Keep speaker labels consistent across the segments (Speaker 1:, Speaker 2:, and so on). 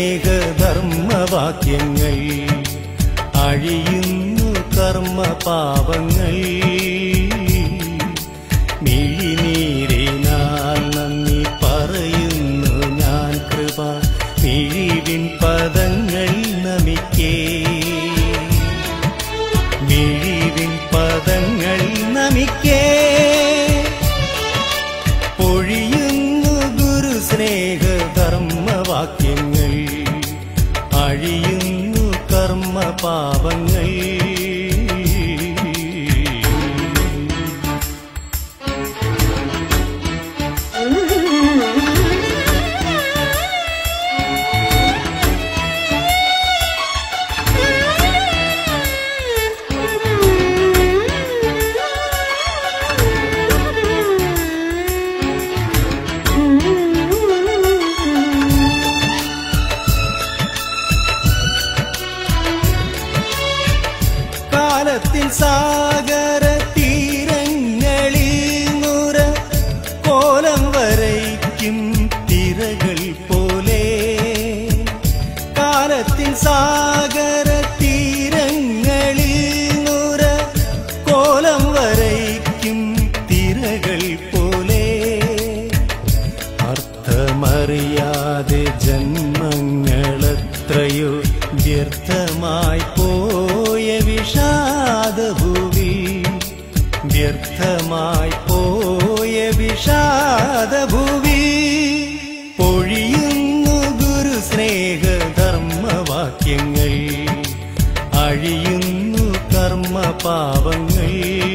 Speaker 1: സ്നേഹധർമ്മവാക്യങ്ങൾ അഴിയുന്നു കർമ്മ പാപങ്ങൾ മിഴിനീരിനാൽ നന്ദി പറയുന്നു ഞാൻ കൃപ മിഴിവിൻ പദങ്ങൾ നമിക്കേ മിഴിവിൻ പദങ്ങൾ നമിക്കേ പൊഴിയുന്നു ഗുരു സ്നേഹധർമ്മവാക്യങ്ങൾ അഴിയുന്നു കർമ്മ പാപങ്ങൾ കാലത്തിൻ സാഗര തീരങ്ങളിൽ നുര കോലം വരയ്ക്കും തിരകൾ പോലെ കാലത്തിൻ സാഗര തീരങ്ങളിൽ നുര കോലം വരയ്ക്കും തിരകൾ പോലെ അർത്ഥമറിയാതെ ജന്മങ്ങളെത്രയോ വ്യർത്ഥമായി പോയ വിഷാദഭൂവി വ്യർത്ഥമായി പോയ വിഷാദഭൂവി പൊഴിയുന്നു ഗുരു സ്നേഹധർമ്മവാക്യങ്ങൾ അഴിയുന്നു കർമ്മ പാപങ്ങൾ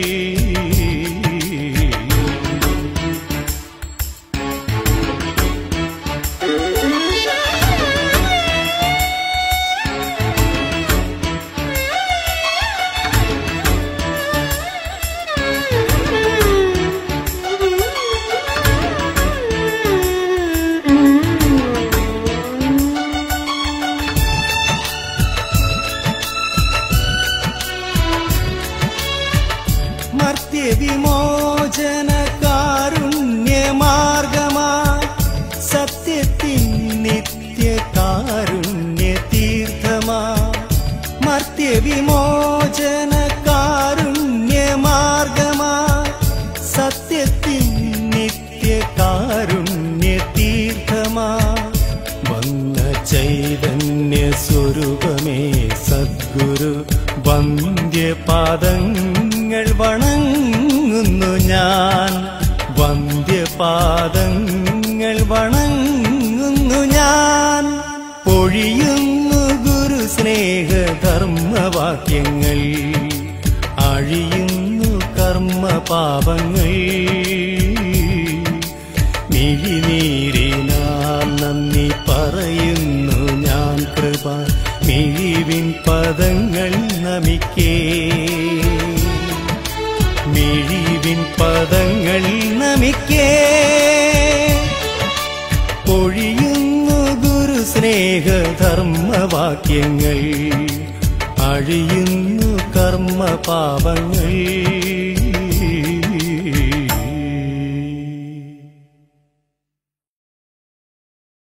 Speaker 1: മർത്യവിമോചന കാരുണ്യമാർഗമായി സത്യത്തിൻ നിത്യ കാരുണ്യ തീർത്ഥമായി മർത്യവിമോചന കാരുണ്യമാർഗമായി സത്യത്തിൻ നിത്യ കാരുണ്യ തീർത്ഥമായി വന്ന ചൈതന്യ സ്വരൂപമേ സദ്ഗുരു വന്ധ്യപാദങ്ങൾ വണങ്ങുന്നു ഞാൻ വന്ധ്യപാദങ്ങൾ വണങ്ങുന്നു ഞാൻ പൊഴിയുന്നു ഗുരു സ്നേഹധർമ്മവാക്യങ്ങൾ അഴിയുന്നു കർമ്മ പാപങ്ങൾ മിഴിനീരിനാൽ നന്ദി പറയുന്നു ഞാൻ കൃപ മിഴിവിൻ പദങ്ങൾ നമിക്കേ മിഴിവിൻ പദങ്ങൾ നമിക്കേ പൊഴിയുന്നു ഗുരു സ്നേഹധർമ്മവാക്യങ്ങൾ അഴിയുന്നു കർമ്മ പാപങ്ങൾ